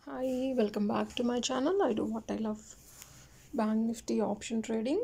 Hi, welcome back to my channel. I do what I love Bank Nifty option trading.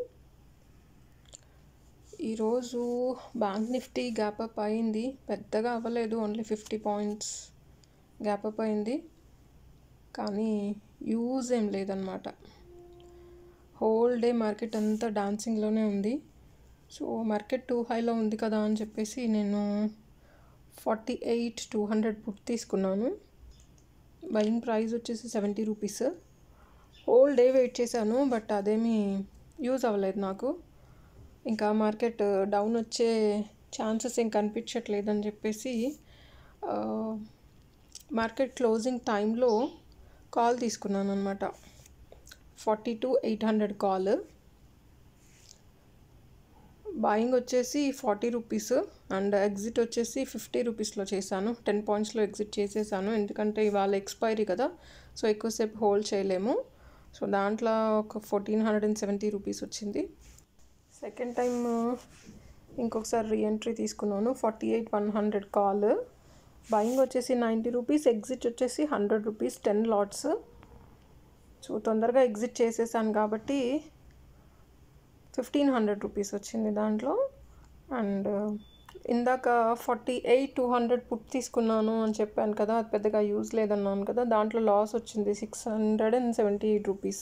ఈరోజు bank Nifty gap up అయింది పెద్దగా అవ్వలేదు only fifty points gap up అయింది కానీ use ఏం లేదనమాట whole day market అంతా డాన్సింగ్లోనే ఉంది సో మార్కెట్ టూ హైలో ఉంది కదా అని చెప్పేసి నేను forty eight two hundred put తీసుకున్నాను బయింగ్ ప్రైస్ వచ్చేసి seventy rupees whole day wait చేశాను బట్ అదేమీ యూజ్ అవ్వలేదు నాకు ఇంకా మార్కెట్ డౌన్ వచ్చే ఛాన్సెస్ ఏం కనిపించట్లేదని చెప్పేసి మార్కెట్ క్లోజింగ్ టైంలో కాల్ తీసుకున్నాను అనమాట forty two eight hundred call buying వచ్చేసి ఫార్టీ రూపీస్ అండ్ ఎగ్జిట్ వచ్చేసి ఫిఫ్టీ రూపీస్లో చేశాను టెన్ పాయింట్స్లో ఎగ్జిట్ చేసేసాను ఎందుకంటే ఇవాళ ఎక్స్పైరీ కదా సో ఎక్కువసేపు హోల్డ్ చేయలేము సో దాంట్లో ఒక fourteen hundred and seventy rupees వచ్చింది సెకండ్ టైం ఇంకొకసారి రీఎంట్రీ తీసుకున్నాను forty eight one hundred call buying వచ్చేసి నైంటీ రూపీస్ ఎగ్జిట్ వచ్చేసి hundred rupees ten lots so తొందరగా ఎగ్జిట్ చేసేసాను కాబట్టి ఫిఫ్టీన్ హండ్రెడ్ రూపీస్ వచ్చింది దాంట్లో అండ్ ఇందాక forty eight two hundred put తీసుకున్నాను అని చెప్పాను కదా అది పెద్దగా యూజ్ లేదన్నాను కదా దాంట్లో లాస్ వచ్చింది six hundred and seventy eight rupees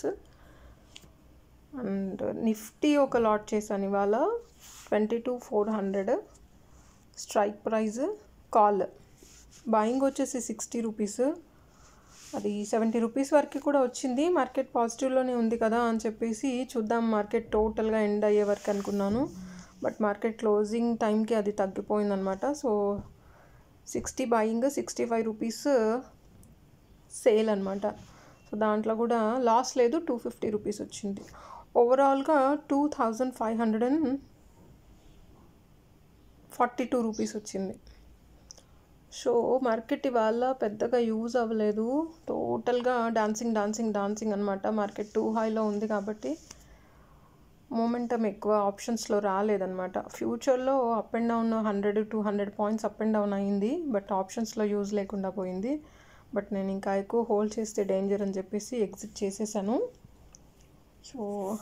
and Nifty ఒక లాట్ చేశాను ఇవాళ twenty two four hundred strike price call buying వచ్చేసి సిక్స్టీ రూపీస్ అది సెవెంటీ రూపీస్ వరకు కూడా వచ్చింది మార్కెట్ పాజిటివ్లోనే ఉంది కదా అని చెప్పేసి చూద్దాం మార్కెట్ టోటల్గా ఎండ్ అయ్యే వరకు అనుకున్నాను బట్ మార్కెట్ క్లోజింగ్ టైంకి అది తగ్గిపోయిందనమాట so sixty buying sixty five rupees sale అనమాట సో దాంట్లో కూడా లాస్ లేదు టూ ఫిఫ్టీ రూపీస్ వచ్చింది ఓవరాల్గా two thousand five hundred and forty two rupees వచ్చింది సో మార్కెట్ ఇవాళ పెద్దగా యూజ్ అవ్వలేదు టోటల్గా డాన్సింగ్ డాన్సింగ్ డాన్సింగ్ అనమాట మార్కెట్ టూ హైలో ఉంది కాబట్టి మూమెంటం ఎక్కువ ఆప్షన్స్లో రాలేదన్నమాట ఫ్యూచర్లో up and down hundred two hundred points up and down అయింది బట్ ఆప్షన్స్లో యూజ్ లేకుండా పోయింది బట్ నేను ఇంకా ఎక్కువ హోల్డ్ చేస్తే డేంజర్ అని చెప్పేసి ఎగ్జిట్ చేసేసాను సో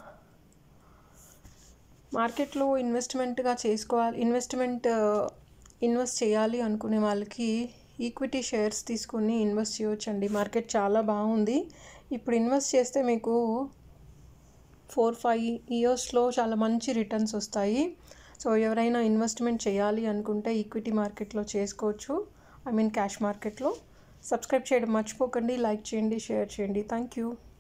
మార్కెట్లో ఇన్వెస్ట్మెంట్గా చేసుకోవాలి ఇన్వెస్ట్మెంట్ ఇన్వెస్ట్ చేయాలి అనుకునే వాళ్ళకి ఈక్విటీ షేర్స్ తీసుకుని ఇన్వెస్ట్ చేయొచ్చండి మార్కెట్ చాలా బాగుంది ఇప్పుడు ఇన్వెస్ట్ చేస్తే మీకు ఫోర్ ఫైవ్ ఇయర్స్లో చాలా మంచి రిటర్న్స్ వస్తాయి సో ఎవరైనా ఇన్వెస్ట్మెంట్ చేయాలి అనుకుంటే ఈక్విటీ మార్కెట్లో చేసుకోవచ్చు ఐ మీన్ క్యాష్ మార్కెట్లో సబ్స్క్రైబ్ చేయడం మర్చిపోకండి లైక్ చేయండి షేర్ చేయండి థ్యాంక్ యూ